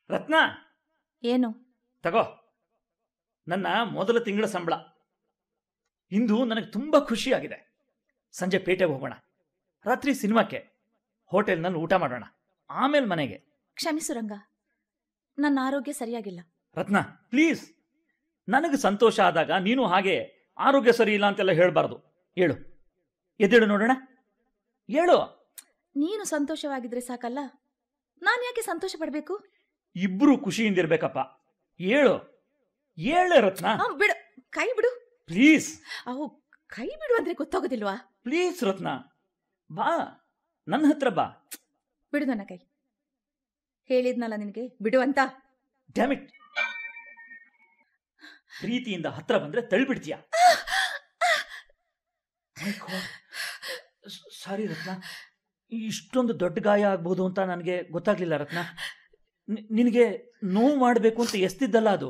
ರತ್ನ ಏನು ತಗೋ ನನ್ನ ಮೊದಲ ತಿಂಗಳ ಸಂಬಳ ಇಂದು ನನಗೆ ತುಂಬಾ ಖುಷಿಯಾಗಿದೆ ಸಂಜೆ ಪೇಟೆಗೆ ಹೋಗೋಣ ರಾತ್ರಿ ಸಿನಿಮಾಕ್ಕೆ ಹೋಟೆಲ್ನಲ್ಲಿ ಊಟ ಮಾಡೋಣ ಆಮೇಲೆ ಮನೆಗೆ ಕ್ಷಮಿಸು ರಂಗ ನನ್ನ ಆರೋಗ್ಯ ಸರಿಯಾಗಿಲ್ಲ ರತ್ನ ಪ್ಲೀಸ್ ನನಗೆ ಸಂತೋಷ ಆದಾಗ ನೀನು ಹಾಗೆ ಆರೋಗ್ಯ ಸರಿ ಇಲ್ಲ ಅಂತೆಲ್ಲ ಹೇಳಬಾರ್ದು ಹೇಳು ಎದ್ದೇಳು ನೋಡೋಣ ಹೇಳು ನೀನು ಸಂತೋಷವಾಗಿದ್ರೆ ಸಾಕಲ್ಲ ನಾನು ಯಾಕೆ ಸಂತೋಷ ಪಡಬೇಕು ಇಬ್ರು ಖುಷಿಯಿಂದಿರ್ಬೇಕಪ್ಪ ಹೇಳು ಹೇಳು ರತ್ನ ಬಿಡು ಕೈ ಬಿಡು ಪ್ಲೀಸ್ ಅವು ಕೈ ಬಿಡು ಅಂದ್ರೆ ಗೊತ್ತಾಗೋದಿಲ್ವಾ ಪ್ಲೀಸ್ ರತ್ನ ಬಾ ನನ್ನ ಹತ್ರ ಬಾ ಬಿಡು ನನ್ನ ಕೈ ಹೇಳಿದ್ನಲ್ಲ ನಿನಗೆ ಬಿಡು ಅಂತ ಡ್ಯಾಮಿಟ್ ಪ್ರೀತಿಯಿಂದ ಹತ್ರ ಬಂದ್ರೆ ತಳ್ಬಿಡ್ತೀಯ ಸಾರಿ ರತ್ನ ಇಷ್ಟೊಂದು ದೊಡ್ಡ ಗಾಯ ಆಗ್ಬೋದು ಅಂತ ನನಗೆ ಗೊತ್ತಾಗ್ಲಿಲ್ಲ ರತ್ನ ನಿ- ನಿನಗೆ ನೋವು ಮಾಡಬೇಕು ಅಂತ ಎಸ್ತಿದ್ದಲ್ಲ ಅದು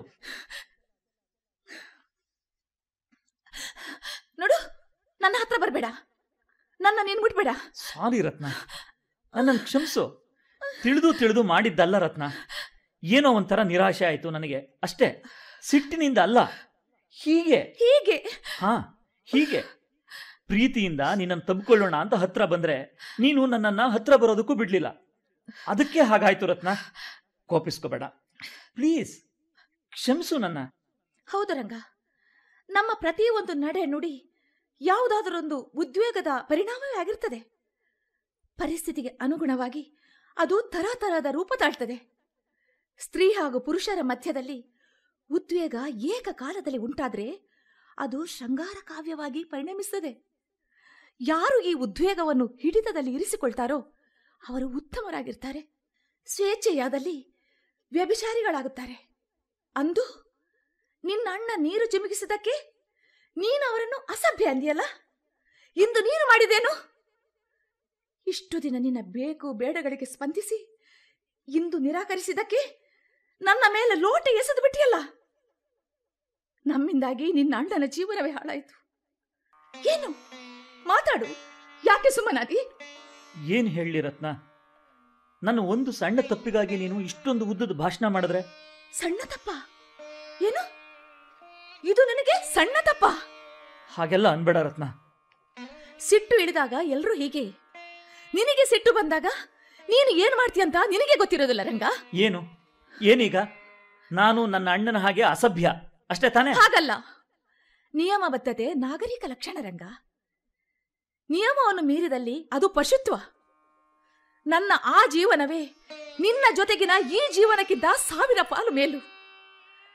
ನೋಡು ನನ್ನ ಹತ್ರ ಬರಬೇಡ ನನ್ನ ನೀನ್ ಬಿಟ್ಬೇಡ ಸಾರಿ ರತ್ನ ನನ್ನನ್ನು ಕ್ಷಮಿಸು ತಿಳಿದು ತಿಳಿದು ಮಾಡಿದ್ದಲ್ಲ ರತ್ನ ಏನೋ ಒಂಥರ ನಿರಾಶೆ ಆಯ್ತು ನನಗೆ ಅಷ್ಟೇ ಸಿಟ್ಟಿನಿಂದ ಅಲ್ಲ ಹೀಗೆ ಹೀಗೆ ಹಾ ಹೀಗೆ ಪ್ರೀತಿಯಿಂದ ನಿನ್ನನ್ನು ತಬ್ಕೊಳ್ಳೋಣ ಅಂತ ಹತ್ರ ಬಂದ್ರೆ ನೀನು ನನ್ನನ್ನ ಹತ್ರ ಬರೋದಕ್ಕೂ ಬಿಡ್ಲಿಲ್ಲ ಅದಕ್ಕೆ ಹಾಗಾಯ್ತು ರತ್ನ ಕೋಪಿಸ್ಕೋಬೇಡ ಪ್ಲೀಸ್ ಕ್ಷಮಿಸು ನನ್ನ ಹೌದು ರಂಗ ನಮ್ಮ ಪ್ರತಿಯೊಂದು ನಡೆ ನುಡಿ ಯಾವುದಾದರೊಂದು ಉದ್ವೇಗದ ಪರಿಣಾಮವೇ ಆಗಿರ್ತದೆ ಪರಿಸ್ಥಿತಿಗೆ ಅನುಗುಣವಾಗಿ ಅದು ತರತರದ ರೂಪ ತಾಳ್ತದೆ ಸ್ತ್ರೀ ಹಾಗೂ ಪುರುಷರ ಮಧ್ಯದಲ್ಲಿ ಉದ್ವೇಗ ಏಕಕಾಲದಲ್ಲಿ ಉಂಟಾದ್ರೆ ಅದು ಶೃಂಗಾರ ಕಾವ್ಯವಾಗಿ ಪರಿಣಮಿಸುತ್ತದೆ ಯಾರು ಈ ಉದ್ವೇಗವನ್ನು ಹಿಡಿತದಲ್ಲಿ ಇರಿಸಿಕೊಳ್ತಾರೋ ಅವರು ಉತ್ತಮರಾಗಿರ್ತಾರೆ ಸ್ವೇಚ್ಛೆಯಾದಲ್ಲಿ ವ್ಯಭಿಚಾರಿಗಳಾಗುತ್ತಾರೆ ಅಂದು ನಿನ್ನ ಅಣ್ಣ ನೀರು ಚಿಮುಕಿಸಿದಕ್ಕೆ ನೀನು ಅವರನ್ನು ಅಸಭ್ಯ ಅಂದಿಯಲ್ಲ ಇಂದು ನೀನು ಮಾಡಿದೇನು ಇಷ್ಟು ದಿನ ನಿನ್ನ ಬೇಕು ಬೇಡಗಳಿಗೆ ಸ್ಪಂದಿಸಿ ಇಂದು ನಿರಾಕರಿಸಿದಕ್ಕೆ ನನ್ನ ಮೇಲೆ ಲೋಟೆ ಎಸೆದು ಬಿಟ್ಟಿಯಲ್ಲ ನಮ್ಮಿಂದಾಗಿ ನಿನ್ನ ಅಣ್ಣನ ಜೀವನವೇ ಹಾಳಾಯಿತು ಏನು ಮಾತಾಡು ಯಾಕೆ ಸುಮ್ಮನಾದಿ ಏನ್ ಹೇಳಲಿ ರತ್ನ ನನ್ನ ಒಂದು ಸಣ್ಣ ತಪ್ಪಿಗಾಗಿ ನೀನು ಇಷ್ಟೊಂದು ಉದ್ದದ ಭಾಷಣ ಮಾಡಿದ್ರೆ ಸಣ್ಣ ತಪ್ಪ ಏನು ಇದು ನನಗೆ ಸಣ್ಣ ತಪ್ಪ ಹಾಗೆಲ್ಲ ಅನ್ಬೇಡ ರತ್ನ ಸಿಟ್ಟು ಇಳಿದಾಗ ಎಲ್ರೂ ಹೀಗೆ ನಿನಗೆ ಸಿಟ್ಟು ಬಂದಾಗ ನೀನು ಏನ್ ಮಾಡ್ತೀಯಂತ ನಿನಗೆ ಗೊತ್ತಿರೋದಿಲ್ಲ ರಂಗ ಏನು ಏನೀಗ ನಾನು ನನ್ನ ಅಣ್ಣನ ಹಾಗೆ ಅಸಭ್ಯ ಅಷ್ಟೇ ತಾನೇ ಹಾಗಲ್ಲ ನಿಯಮಬದ್ಧತೆ ನಾಗರಿಕ ಲಕ್ಷಣ ರಂಗ ನಿಯಮವನ್ನು ಮೀರಿದಲ್ಲಿ ಅದು ಪಶುತ್ವ ನನ್ನ ಆ ಜೀವನವೇ ನಿನ್ನ ಜೊತೆಗಿನ ಈ ಜೀವನಕ್ಕಿಂತ ಸಾವಿರ ಪಾಲು ಮೇಲು